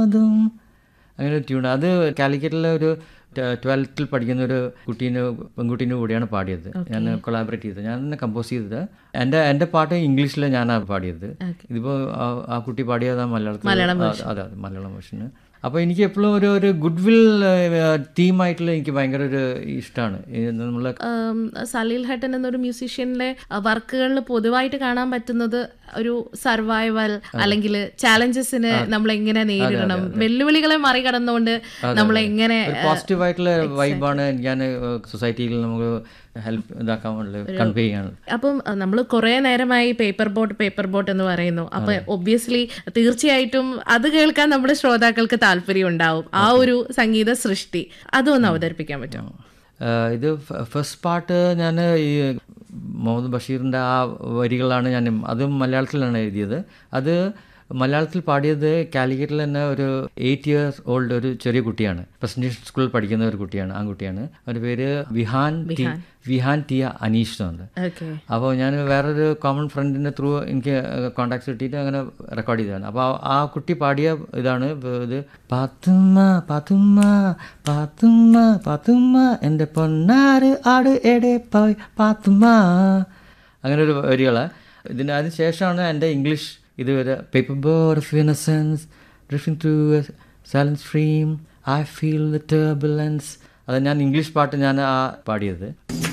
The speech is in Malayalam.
നാദം അങ്ങനെ ഒരു ട്യൂൺ അത് കാലിക്കറ്റിലെ ഒരു ട്വൽത്തിൽ പഠിക്കുന്ന ഒരു കുട്ടീനെ പെൺകുട്ടീൻ്റെ കൂടെയാണ് പാടിയത് ഞാൻ കൊളാബറേറ്റ് ചെയ്തത് ഞാൻ തന്നെ കമ്പോസ് ചെയ്തത് എൻ്റെ എൻ്റെ പാട്ട് ഇംഗ്ലീഷിൽ ഞാനാണ് പാടിയത് ഇതിപ്പോൾ ആ കുട്ടി പാടിയത് ആ മലയാളത്തിൽ ആ, അതെ അതെ മലയാളം വേർഷന് അപ്പോൾ എനിക്ക് എപ്പോഴും ഒരു ഒരു ഗുഡ് വിൽ ടീമായിട്ടുള്ള എനിക്ക് ഭയങ്കര ഒരു ഇഷ്ടമാണ് നമ്മൾ ആം, സലീൽ ഹട്ടൻ എന്നൊരു മ്യൂസീഷ്യനിലെ വർക്കുകളിൽ പൊതുവായിട്ട് കാണാൻ പറ്റുന്നത് ഒരു സർവൈവൽ അല്ലെങ്കിൽ ചാലഞ്ചസിന് നമ്മൾ എങ്ങനെ നേരിടണം വെല്ലുവിളികളെ മറികടന്നുകൊണ്ട് നമ്മൾ എങ്ങനെ ഒരു പോസിറ്റീവ് ആയിട്ടുള്ള വൈബാണ് ഞാൻ സൊസൈറ്റിയിൽ നമുക്ക് ഹെൽപ്പ് ഇതാക്കാൻ വേണ്ടി കൺവേ ചെയ്യാൻ അപ്പം നമ്മൾ കുറേ നേരമായി പേപ്പർ ബോട്ട് പേപ്പർ ബോട്ട് എന്ന് പറയുന്നു അപ്പൊ ഒബ്വിയസ്ലി തീർച്ചയായിട്ടും അത് കേൾക്കാൻ നമ്മുടെ ശ്രോതാക്കൾക്ക് താല്പര്യം ഉണ്ടാവും ആ ഒരു സംഗീത സൃഷ്ടി അതൊന്ന് അവതരിപ്പിക്കാൻ പറ്റും ആഹ് ഇത് ഫസ്റ്റ് പാട്ട് ഞാൻ ഈ മുഹമ്മദ് ബഷീറിൻ്റെ ആ വരികളാണ് ഞാൻ അതും മലയാളത്തിലാണ് എഴുതിയത് അത് മലയാളത്തിൽ പാടിയത് കാലിക്കറ്റിൽ തന്നെ ഒരു എയ്റ്റ് ഇയേഴ്സ് ഓൾഡ് ഒരു ചെറിയ കുട്ടിയാണ് പ്രസന്റേഷൻ സ്കൂളിൽ പഠിക്കുന്ന ഒരു കുട്ടിയാണ് ആൺകുട്ടിയാണ് അവൻ്റെ പേര് വിഹാൻ ടി വിഹാൻ ടിയ അനീഷ് എന്നുണ്ട് ഓക്കെ അപ്പോൾ ഞാൻ വേറൊരു കോമൺ ഫ്രണ്ടിൻ്റെ ത്രൂ എനിക്ക് കോണ്ടാക്ട്സ് കിട്ടിയിട്ട് അങ്ങനെ റെക്കോർഡ് ചെയ്തതാണ് അപ്പോൾ ആ- ആ കുട്ടി പാടിയ ഇതാണ് ഇത് പാത്തുമ്മ പാത്തുമ്മ പാത്തുമ്മ പാത്തുമ്മ എൻ്റെ പൊന്നാറ് ആട് എടെ പോയി പാത്തുമ്മ അങ്ങനെ ഒരു വരികളാണ് ഇതിന് അതിന് ശേഷമാണ് എൻ്റെ ഇംഗ്ലീഷ് ഇതുവരെ paper board of innocence drifting through silence stream I feel the turbulence അത് ഞാൻ ഇംഗ്ലീഷ് പാട്ട് ഞാൻ ആ പാടിയത്